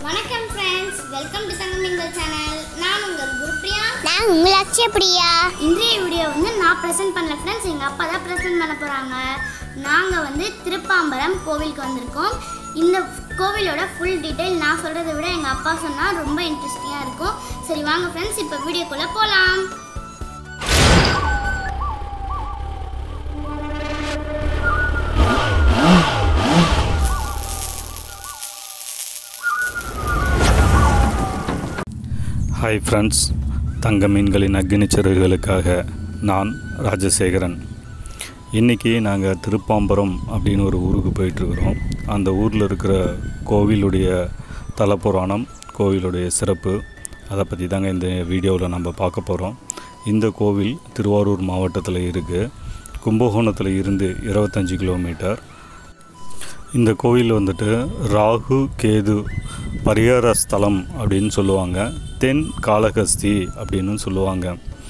வணக்கம் friends welcome to தங்கமிங்கல் channel நான் உங்கள் குருப்ரியா நான் உங்கள் அக்ஷய பிரியா இன்றைய வீடியோ வந்து நான் ப்ரெசென்ட் பண்ணல ஃப்ரெண்ட்ஸ் எங்கள் அப்பா தான் ப்ரெசென்ட் பண்ண போகிறாங்க நாங்கள் வந்து திருப்பாம்பரம் கோவிலுக்கு வந்திருக்கோம் இந்த கோவிலோட ஃபுல் டீட்டெயில் நான் சொல்கிறத விட எங்கள் அப்பா சொன்னால் ரொம்ப இன்ட்ரெஸ்டிங்காக இருக்கும் சரி வாங்க ஃப்ரெண்ட்ஸ் இப்போ வீடியோக்குள்ளே போகலாம் ஹாய் ஃப்ரெண்ட்ஸ் தங்க மீன்களின் அக்னி சிறகுகளுக்காக நான் ராஜசேகரன் இன்றைக்கி நாங்கள் திருப்பாம்பரம் அப்படின்னு ஒரு ஊருக்கு போயிட்டுருக்குறோம் அந்த ஊரில் இருக்கிற கோவிலுடைய தலப்புராணம் கோவிலுடைய சிறப்பு அதை பற்றி தாங்க இந்த வீடியோவில் நம்ம பார்க்க போகிறோம் இந்த கோவில் திருவாரூர் மாவட்டத்தில் இருக்குது கும்பகோணத்தில் இருந்து இருபத்தஞ்சி கிலோமீட்டர் இந்த கோவில் வந்துட்டு ராகு கேது பரிகார ஸ்தலம் அப்படின்னு சொல்லுவாங்க தென் காளகஸ்தி அப்படின்னு சொல்லுவாங்க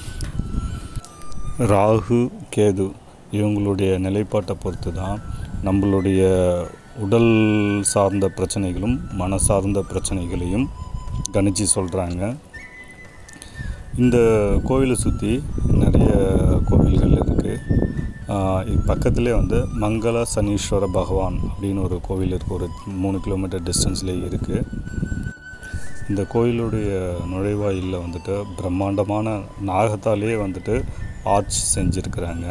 ராகு கேது இவங்களுடைய நிலைப்பாட்டை பொறுத்து தான் நம்மளுடைய உடல் சார்ந்த பிரச்சனைகளும் மன சார்ந்த பிரச்சனைகளையும் கணிச்சு சொல்கிறாங்க இந்த கோவிலை சுற்றி நிறைய கோவில்கள் இருக்குது பக்கத்துலேயே வந்து மங்கள சனீஸ்வர பகவான் அப்படின்னு ஒரு கோவில் இருக்குது ஒரு மூணு கிலோமீட்டர் டிஸ்டன்ஸ்லேயே இருக்குது இந்த கோயிலுடைய நுழைவாயிலில் வந்துட்டு பிரம்மாண்டமான நாகத்தாலேயே வந்துட்டு ஆர்ச் செஞ்சுருக்கிறாங்க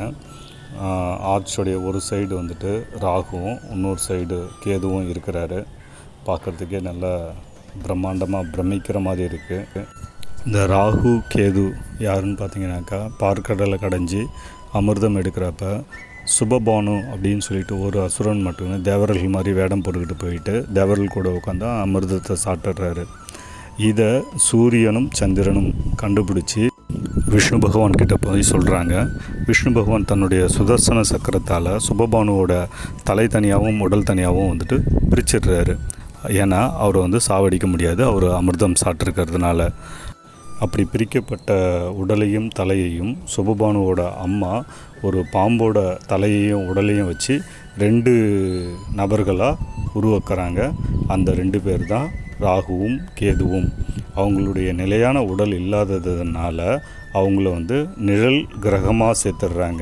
ஆர்ச்சுடைய ஒரு சைடு வந்துட்டு ராகுவும் இன்னொரு சைடு கேதுவும் இருக்கிறாரு பார்க்குறதுக்கே நல்லா பிரம்மாண்டமாக பிரமிக்கிற மாதிரி இருக்குது இந்த ராகு கேது யாருன்னு பார்த்தீங்கன்னாக்கா பார்க்கடலை கடைஞ்சி அமிர்தம் எடுக்கிறப்ப சுபபானு அப்படின்னு சொல்லிட்டு ஒரு அசுரன் மட்டுமே தேவர்கள் மாதிரி வேடம் போட்டுக்கிட்டு போயிட்டு தேவர்கள் கூட உட்காந்து அமிர்தத்தை சாப்பிட்றாரு இதை சூரியனும் சந்திரனும் கண்டுபிடிச்சி விஷ்ணு பகவான் கிட்ட போய் சொல்கிறாங்க விஷ்ணு பகவான் தன்னுடைய சுதர்சன சக்கரத்தால் சுபபானுவோட தலை தனியாகவும் உடல் தனியாகவும் வந்துட்டு பிரிச்சிடுறாரு ஏன்னா அவரை வந்து சாவடிக்க முடியாது அவர் அமிர்தம் சாப்பிட்ருக்கிறதுனால அப்படி பிரிக்கப்பட்ட உடலையும் தலையையும் சுபபானுவோட அம்மா ஒரு பாம்போட தலையையும் உடலையும் வச்சு ரெண்டு நபர்களாக உருவாக்குறாங்க அந்த ரெண்டு பேர் தான் ராகுவும் கேதுவும் அவங்களுடைய நிலையான உடல் இல்லாததுனால அவங்கள வந்து நிழல் கிரகமாக சேர்த்துடுறாங்க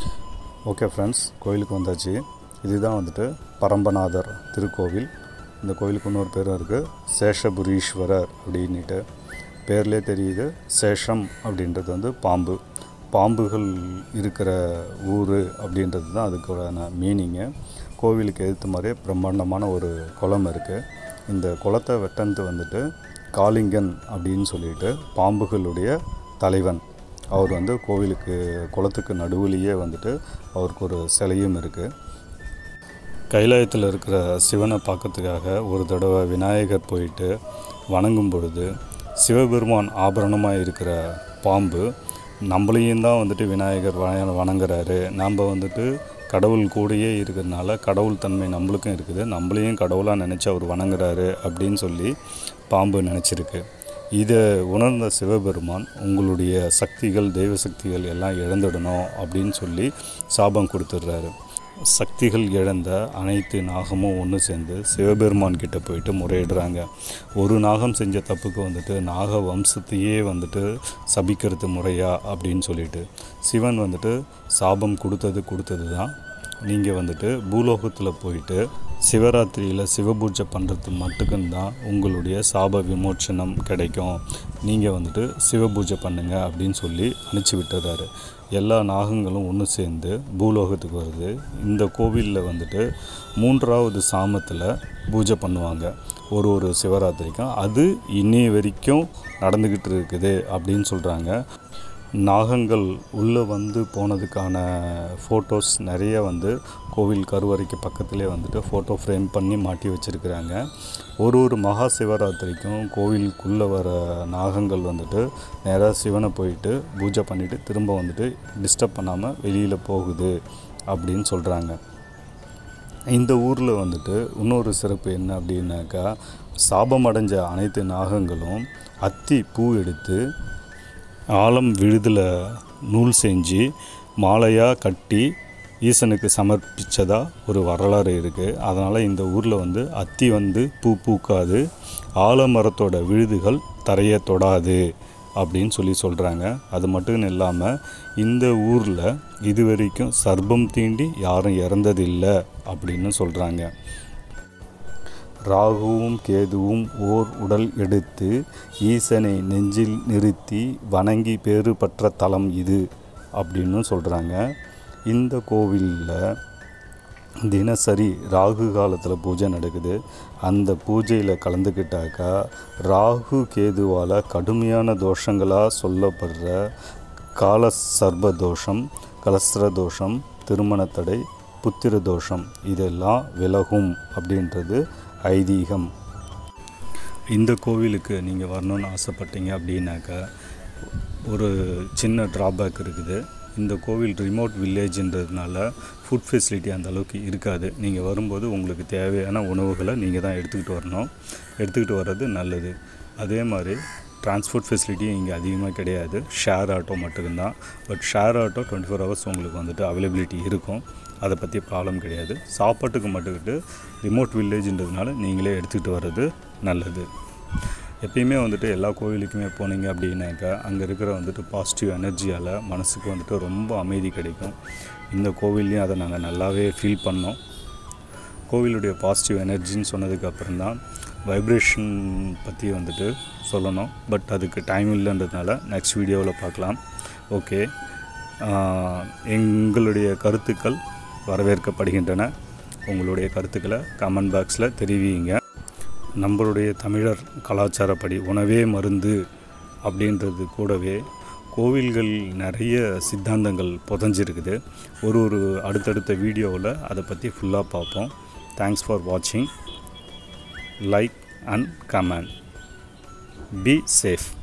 ஓகே ஃப்ரெண்ட்ஸ் கோயிலுக்கு வந்தாச்சு இதுதான் வந்துட்டு பரம்பநாதர் திருக்கோவில் இந்த கோவிலுக்கு இன்னொரு பேரும் இருக்குது சேஷபுரீஸ்வரர் அப்படின்ட்டு பேர்லேயே தெரியுது சேஷம் அப்படின்றது வந்து பாம்பு பாம்புகள் இருக்கிற ஊர் அப்படின்றது தான் அதுக்கான மீனிங்கு கோவிலுக்கு எதிர்த்த மாதிரியே பிரம்மாண்டமான ஒரு குளம் இருக்குது இந்த குளத்தை வெட்டந்து வந்துட்டு காளிங்கன் அப்படின்னு சொல்லிட்டு பாம்புகளுடைய தலைவன் அவர் வந்து கோவிலுக்கு குளத்துக்கு நடுவுலேயே வந்துட்டு அவருக்கு ஒரு சிலையும் இருக்குது கைலாயத்தில் இருக்கிற சிவனை பார்க்கறதுக்காக ஒரு தடவை விநாயகர் போயிட்டு வணங்கும் பொழுது சிவபெருமான் ஆபரணமாக இருக்கிற பாம்பு நம்மளையும் தான் வந்துட்டு விநாயகர் வண வணங்குறாரு நம்ம வந்துட்டு கடவுள் கூடயே இருக்கிறதுனால கடவுள் தன்மை நம்மளுக்கும் இருக்குது நம்மளையும் கடவுளாக நினச்சி அவர் வணங்குறாரு அப்படின்னு சொல்லி பாம்பு நினச்சிருக்கு இதை உணர்ந்த சிவபெருமான் உங்களுடைய சக்திகள் தெய்வ சக்திகள் எல்லாம் இழந்துடணும் அப்படின்னு சொல்லி சாபம் கொடுத்துட்றாரு சக்திகள் இழந்த அனைத்து நாகமும் ஒன்று சேர்ந்து சிவபெருமான் கிட்ட போயிட்டு முறையிடுறாங்க ஒரு நாகம் செஞ்ச தப்புக்கு வந்துட்டு நாக வம்சத்தையே வந்துட்டு சபிக்கிறது முறையா அப்படின்னு சொல்லிட்டு சிவன் வந்துட்டு சாபம் கொடுத்தது கொடுத்தது தான் நீங்கள் வந்துட்டு பூலோகத்தில் போயிட்டு சிவராத்திரியில் சிவபூஜை பண்ணுறது மட்டுக்குந்தான் உங்களுடைய சாப விமோச்சனம் கிடைக்கும் நீங்கள் வந்துட்டு சிவபூஜை பண்ணுங்க அப்படின்னு சொல்லி அனுப்பிச்சி விட்டுறாரு எல்லா நாகங்களும் ஒன்று சேர்ந்து பூலோகத்துக்கு வருது இந்த கோவிலில் வந்துட்டு மூன்றாவது சாமத்தில் பூஜை பண்ணுவாங்க ஒரு ஒரு சிவராத்திரிக்கும் அது இன்னைய வரைக்கும் நடந்துக்கிட்டு இருக்குது அப்படின்னு சொல்கிறாங்க நாகங்கள் உள்ளே வந்து போனதுக்கான ஃபோட்டோஸ் நிறைய வந்து கோவில் கருவறைக்கு பக்கத்துலேயே வந்துட்டு ஃபோட்டோ ஃப்ரேம் பண்ணி மாட்டி வச்சுருக்குறாங்க ஒரு ஒரு மகா சிவராத்திரிக்கும் கோவிலுக்குள்ளே வர நாகங்கள் வந்துட்டு நேராக சிவனை போயிட்டு பூஜை பண்ணிவிட்டு திரும்ப வந்துட்டு டிஸ்டர்ப் பண்ணாமல் வெளியில் போகுது அப்படின்னு சொல்கிறாங்க இந்த ஊரில் வந்துட்டு இன்னொரு சிறப்பு என்ன அப்படின்னாக்கா சாபம் அடைஞ்ச அனைத்து நாகங்களும் அத்தி பூ எடுத்து ஆலம் விழுதில் நூல் செஞ்சு மாலையாக கட்டி ஈசனுக்கு சமர்ப்பித்ததா ஒரு வரலாறு இருக்குது அதனால் இந்த ஊரில் வந்து அத்தி வந்து பூ பூக்காது ஆலமரத்தோட விழுதுகள் தரையை தொடாது அப்படின்னு சொல்லி சொல்கிறாங்க அது மட்டும் இல்லாமல் இந்த ஊரில் இது வரைக்கும் சர்ப்பம் தீண்டி யாரும் இறந்ததில்லை அப்படின்னு சொல்கிறாங்க ராகுவும் கேதுவும் ஓர் உடல் எடுத்து ஈசனை நெஞ்சில் நிறுத்தி வணங்கி பேறு பெற்ற தலம் இது அப்படின்னு சொல்கிறாங்க இந்த கோவிலில் தினசரி ராகு காலத்தில் பூஜை நடக்குது அந்த பூஜையில் கலந்துக்கிட்டாக்கா ராகு கேதுவால் கடுமையான தோஷங்களாக சொல்லப்படுற கால சர்ப தோஷம் கலஸ்திர தோஷம் திருமண தடை புத்திர தோஷம் இதெல்லாம் விலகும் அப்படின்றது ஐதீகம் இந்த கோவிலுக்கு நீங்கள் வரணும்னு ஆசைப்பட்டீங்க அப்படின்னாக்கா ஒரு சின்ன ட்ராபேக் இருக்குது இந்த கோவில் ரிமோட் வில்லேஜ்ன்றதுனால ஃபுட் ஃபெசிலிட்டி அந்த அளவுக்கு இருக்காது நீங்கள் வரும்போது உங்களுக்கு தேவையான உணவுகளை நீங்கள் தான் எடுத்துக்கிட்டு வரணும் எடுத்துக்கிட்டு வர்றது நல்லது அதே மாதிரி டிரான்ஸ்போர்ட் ஃபெசிலிட்டியும் இங்கே அதிகமாக கிடையாது ஷேர் ஆட்டோ மட்டும்தான் but share auto twenty four hours உங்களுக்கு வந்துட்டு அவைலபிலிட்டி இருக்கும் அதை பற்றி ப்ராப்ளம் கிடையாது சாப்பாட்டுக்கு மட்டுக்கிட்டு ரிமோட் வில்லேஜ்ன்றதுனால நீங்களே எடுத்துக்கிட்டு வர்றது நல்லது எப்பயுமே வந்துட்டு எல்லா கோவிலுக்குமே போனீங்க அப்படின்னாக்கா அங்கே இருக்கிற வந்துட்டு பாசிட்டிவ் எனர்ஜியால் மனசுக்கு வந்துட்டு ரொம்ப அமைதி கிடைக்கும் இந்த கோவில்லையும் அதை நாங்கள் நல்லாவே ஃபீல் பண்ணோம் கோவிலுடைய பாசிட்டிவ் எனர்ஜின்னு சொன்னதுக்கு அப்புறம் தான் வைப்ரேஷன் பற்றி வந்துட்டு சொல்லணும் பட் அதுக்கு டைம் இல்லைன்றதுனால நெக்ஸ்ட் வீடியோவில் பார்க்கலாம் ஓகே எங்களுடைய கருத்துக்கள் வரவேற்கப்படுகின்றன உங்களுடைய கருத்துக்களை கமெண்ட் பாக்ஸில் தெரிவிங்க நம்மளுடைய தமிழர் கலாச்சாரப்படி உணவே மருந்து அப்படின்றது கூடவே கோவில்கள் நிறைய சித்தாந்தங்கள் புதஞ்சிருக்குது ஒரு ஒரு அடுத்தடுத்த வீடியோவில் அதை பற்றி ஃபுல்லாக பார்ப்போம் தேங்க்ஸ் ஃபார் வாட்சிங் like and comment be safe